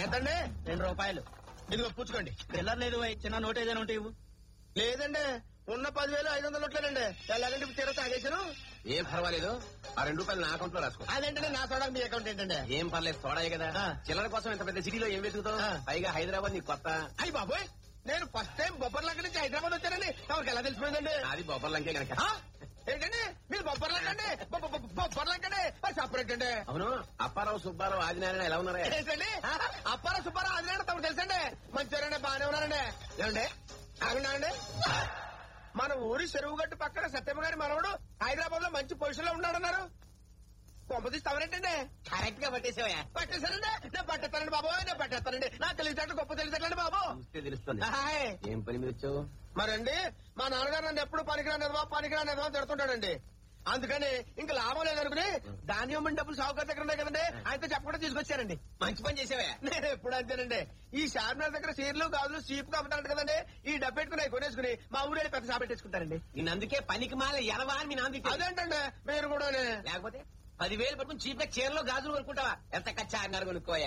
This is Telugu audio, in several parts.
ఎంతండి రెండు రూపాయలు ఇదిగో పుచ్చుకోండి చిల్లర లేదు పోయి చిన్న నోట్ ఏదైనా ఉంటే ఇవ్వు లేదండి ఉన్న పదివేలు ఐదు వందలు నోట్లేనండి ఎలాగంటే తీర తాగేసాను ఏం పర్వాలేదు ఆ రెండు రూపాయలు నా అకౌంట్ లో రాసుకో అదేంటండి నా చూడడానికి మీ అకౌంట్ ఏంటండి ఏం పర్లేదు తోడాయి కదా ఆ. చిల్లర కోసం ఇంత పెద్ద సిటీలో ఏం వెతుకుతావు ఆ. పైగా హైదరాబాద్ నీకు కొత్త అయ్యి బాబోయ్ నేను ఫస్ట్ టైం బొబ్బర్లంక నుంచి హైదరాబాద్ వచ్చానండి తమకు ఎలా తెలిసిపోయిందండి అది బొబ్బర్లంకే గనక ఆ? ఏంటండి మీరు బొబ్బర్లంకండి బొబ్బర్లంకండి సపరేట్ అండి అవును అప్పారావు సుబ్బారావు ఆదినారాయణ ఎలా ఉన్నారా ఏంటండి అప్పారా సుబ్బారావు ఆదినాడు తమకు తెలుసండి మంచిగారండి బాగానే ఉన్నారండి ఏమండి ఆగున్నానండి మన ఊరి చెరువు గట్టు పక్కన సత్యమ్మ గారి మనవడు హైదరాబాద్ లో మంచి పొజిషన్ లో ఉన్నాడన్నారు కొంపతీసి తమరేంటండి కరెక్ట్ గా పట్టేసావా పట్టేశారండి నేను పట్టేస్తానండి బాబు నేను పట్టేస్తానండి నా తెలివితేటలు గొప్ప తెలివితేటండి బాబు చూస్తే తెలుస్తుంది హాయ్. ఏం పని మీద వచ్చావు మరండి మా నాన్నగారు నన్ను ఎప్పుడు పనికిరానిదవా పనికిరానిదవా అని తిడుతుంటాడండి అందుకని ఇంకా లాభం లేదనుకుని ధాన్యం డబ్బులు సాగుకారు దగ్గర ఉన్నాయి కదండి ఆయనతో చెప్పకుండా తీసుకొచ్చారండి మంచి పని చేసావా నేను ఎప్పుడు అంతేనండి ఈ షార్మినార్ దగ్గర సీర్లు గాజులు చీప్ గా అమ్ముతారంట కదండి ఈ డబ్బు పెట్టుకుని అవి కొనేసుకుని మా ఊరే పెద్ద షాప్ పెట్టేసుకుంటారండి నేను అందుకే పనికి మాల ఎలవా అని మీ నాన్న తిట్టాడు. అదేంటండి మీరు కూడా లేకపోతే పదివేలు పట్టుకుని చీప్ గా చీరలో గాజులు కొనుక్కుంటావా ఎంత కచ్చారన్నారు కొనుక్కోయా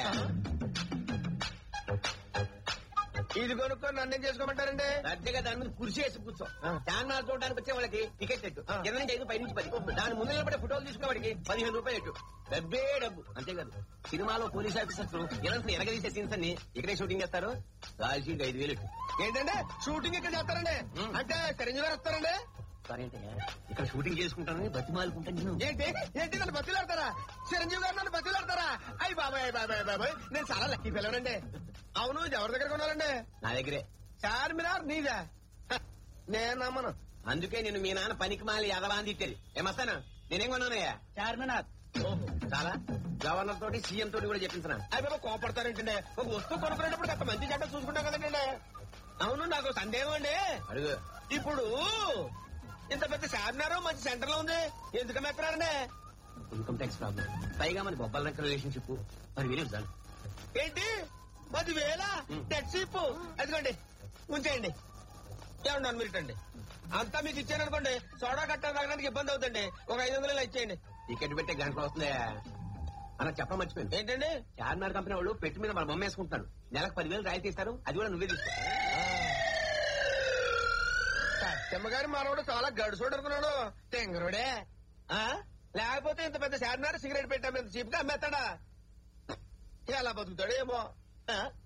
ఇది కొనుక్కొని నన్ను ఏం చేసుకోమంటారండి అద్దెగా దాని మీద కుర్చీ వేసి కూర్చో ఆ. చార్మినార్ చూడడానికి వచ్చే వాళ్ళకి టికెట్ ఎట్టు ఆ. కింద నుంచి ఐదు పై నుంచి పది దాని ముందు నిలబడే ఫోటోలు తీసుకునే వాడికి పదిహేను రూపాయలు ఎట్టు డబ్బే డబ్బు అంతేకాదు సినిమాలో పోలీస్ ఆఫీసర్స్ ఎలాంటి ఎరగదీసే సీన్స్ అన్ని ఇక్కడే షూటింగ్ చేస్తారు రాజీకి ఐదు వేలు ఎట్టు ఏంటంటే షూటింగ్ ఇక్కడ చేస్తారండి ఉం. అంటే చిరంజీవి గారు వస్తారండి సరేంటయ్యా ఇక్కడ షూటింగ్ చేసుకుంటానని బతిమాలుకుంటాను నేను ఏంటి ఏంటి నన్ను బతిలాడతారా చిరంజీవి గారు నన్ను బతిలాడతారా అయ్యి బాబాయ్ అయ్ బాబాయ్ అయ్ బాబాయ్ నేను చాలా లక్కీ పిల్లనండి అవును ఇది ఎవరి దగ్గర కొనాలండి నా దగ్గరే చార్మినార్ నీదా హ, నేను నమ్మను అందుకే నేను మీ నాన్న పనికి మాలి ఎదవా అని తిట్టేది ఏమస్తాను నేనేం కొన్నానయ్యా చార్మినార్ చాలా గవర్నర్ తోటి సీఎం తోటి కూడా చెప్పించిన అయ్యి బాబా కోపడతారేంటండి ఒక వస్తువు కొనుక్కునేటప్పుడు అంత మంచి చెడ్డ చూసుకుంటాం కదండి అవును నాకు ఒక సందేహం అండి అడుగు ఇప్పుడు ఇంత పెద్ద చార్మినార్ మంచి సెంటర్ లో ఉంది ఎందుకు మెక్కరారండి ఇన్కమ్ ట్యాక్స్ ప్రాబ్లం పైగా మన బొబ్బల రంక రిలేషన్షిప్ మరి వేరే చాలు ఏంటి పదివేల ఉం. టెక్సీప్ అదిగోండి ఉంచేయండి ఏమన్నా మీరు అండి అంతా మీకు ఇచ్చాననుకోండి సోడా కట్ట తాగడానికి ఇబ్బంది అవుతుంది ఒక ఐదు వందలు ఇలా ఇచ్చేయండి టికెట్ పెట్టే గంటలు వస్తుందా అన్న చెప్ప మర్చిపోయింది ఏంటండి చార్మినార్ కంపెనీ వాళ్ళు పెట్టి మీద మన బొమ్మ వేసుకుంటున్నారు నెలకు పదివేలు రాయితీ ఇస్తారు అది కూడా నువ్వే తీసుకో సత్యమ్మ గారి మనవడు చాలా గడుసోడు అనుకున్నాడు తెంగరుడే ఆ? లేకపోతే ఇంత పెద్ద చార్మినార్ సిగరెట్ పెట్టాము ఇంత చీప్ గా అమ్మేస్తాడా ఎలా బతుకుతాడు ఏమో ఆ?